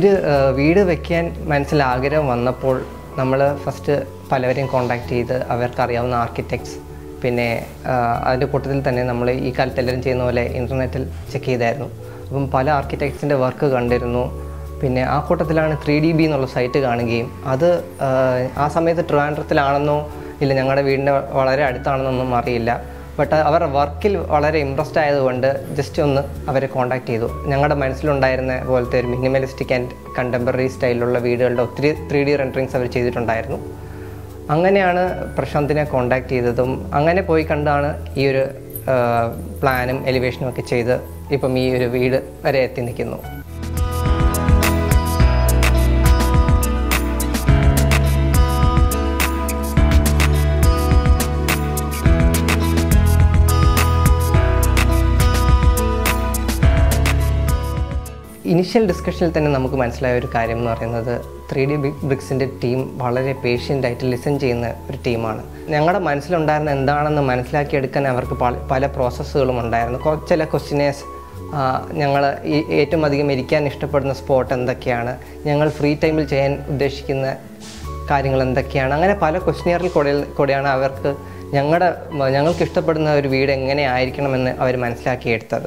ഒരു ആ, വീട് വെക്കാൻ മനസ്സിൽ ആഗ്രഹം വന്നപ്പോൾ നമ്മൾ ഫസ്റ്റ് പലവരെയും കോണ്ടാക്ട് ചെയ്ത് അവർക്കറിയാവുന്ന ആർക്കിടെക്ട്സ് പിന്നെ ആ, അതിൻ്റെ കൂട്ടത്തിൽ തന്നെ നമ്മൾ ഈ കാലത്ത് എല്ലാവരും ചെയ്യുന്ന പോലെ ഇൻ്റർനെറ്റിൽ ചെക്ക് ചെയ്തായിരുന്നു അപ്പം പല ആർക്കിടെക്ട്സിൻ്റെ വർക്ക് കണ്ടിരുന്നു പിന്നെ ആ കൂട്ടത്തിലാണ് ത്രീ ഡി ബി എന്നുള്ള സൈറ്റ് കാണുകയും അത് ആ, ആ സമയത്ത് ട്രിവാൻഡ്രത്തിലാണെന്നോ ഇല്ല ഞങ്ങളുടെ വീടിൻ്റെ വളരെ അടുത്താണെന്നൊന്നും അറിയില്ല ബട്ട് അവരുടെ വർക്കിൽ വളരെ ഇമ്പ്രസ്ഡ് ആയതുകൊണ്ട് ജസ്റ്റ് ഒന്ന് അവരെ കോൺടാക്ട് ചെയ്തു ഞങ്ങളുടെ മനസ്സിലുണ്ടായിരുന്ന പോലത്തെ ഒരു മിനിമലിസ്റ്റിക് ആൻഡ് കണ്ടംപററി സ്റ്റൈലിലുള്ള വീടുകളുടെ ഒത്തിരി ത്രീ ഡി റെൻഡറിങ്സ് അവർ ചെയ്തിട്ടുണ്ടായിരുന്നു അങ്ങനെയാണ് പ്രശാന്തിനെ കോണ്ടാക്ട് ചെയ്തതും അങ്ങനെ പോയി കണ്ടാണ് ഈ ഒരു ആ, പ്ലാനും എലിവേഷനും ഒക്കെ ചെയ്ത് ഇപ്പം ഈ ഒരു വീട് വരെ എത്തി നിൽക്കുന്നു ഇനിഷ്യൽ ഡിസ്കഷനിൽ തന്നെ നമുക്ക് മനസ്സിലായ ഒരു കാര്യം എന്ന് പറയുന്നത് ത്രീ ഡി ബ്രിക്സിൻ്റെ ടീം വളരെ പേഷ്യൻ്റ് ആയിട്ട് ലിസൺ ചെയ്യുന്ന ഒരു ടീമാണ് ഞങ്ങളുടെ മനസ്സിലുണ്ടായിരുന്ന എന്താണെന്ന് മനസ്സിലാക്കിയെടുക്കാൻ അവർക്ക് പല- പല പ്രോസസ്സുകളും ഉണ്ടായിരുന്നു കൊ- ചില ക്വസ്റ്റിനേഴ്സ് ഞങ്ങൾ ഏറ്റവും അധികം ഇരിക്കാൻ ഇഷ്ടപ്പെടുന്ന സ്പോട്ട് എന്തൊക്കെയാണ് ഞങ്ങൾ ഫ്രീ ടൈമിൽ ചെയ്യാൻ ഉദ്ദേശിക്കുന്ന കാര്യങ്ങൾ എന്തൊക്കെയാണ് അങ്ങനെ പല ക്വസ്റ്റിനിയറിൽ കൂടെ കൂടെയാണ് അവർക്ക് ഞങ്ങളുടെ ഞങ്ങൾക്ക് ഇഷ്ടപ്പെടുന്ന ഒരു വീട് എങ്ങനെ ആയിരിക്കണമെന്ന് അവർ മനസ്സിലാക്കിയെടുത്തത്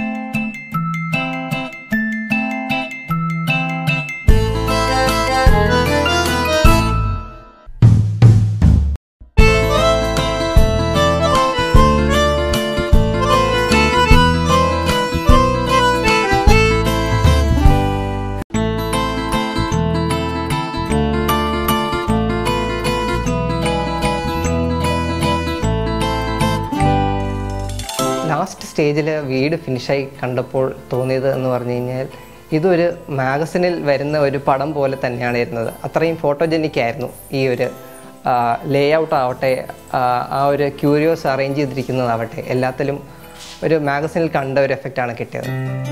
ലാസ്റ്റ് സ്റ്റേജിൽ വീട് ഫിനിഷായി കണ്ടപ്പോൾ തോന്നിയത് എന്ന് പറഞ്ഞു കഴിഞ്ഞാൽ ഇതൊരു മാഗസിനിൽ വരുന്ന ഒരു പടം പോലെ തന്നെയാണ് ഇരുന്നത് അത്രയും ഫോട്ടോജനിക് ആയിരുന്നു ഈ ഒരു ലേ ഔട്ട് ആവട്ടെ ആ, ആ ഒരു ക്യൂരിയോസ് അറേഞ്ച് ചെയ്തിരിക്കുന്നതാവട്ടെ എല്ലാത്തിലും ഒരു മാഗസിനിൽ കണ്ട ഒരു എഫക്റ്റാണ് കിട്ടിയത്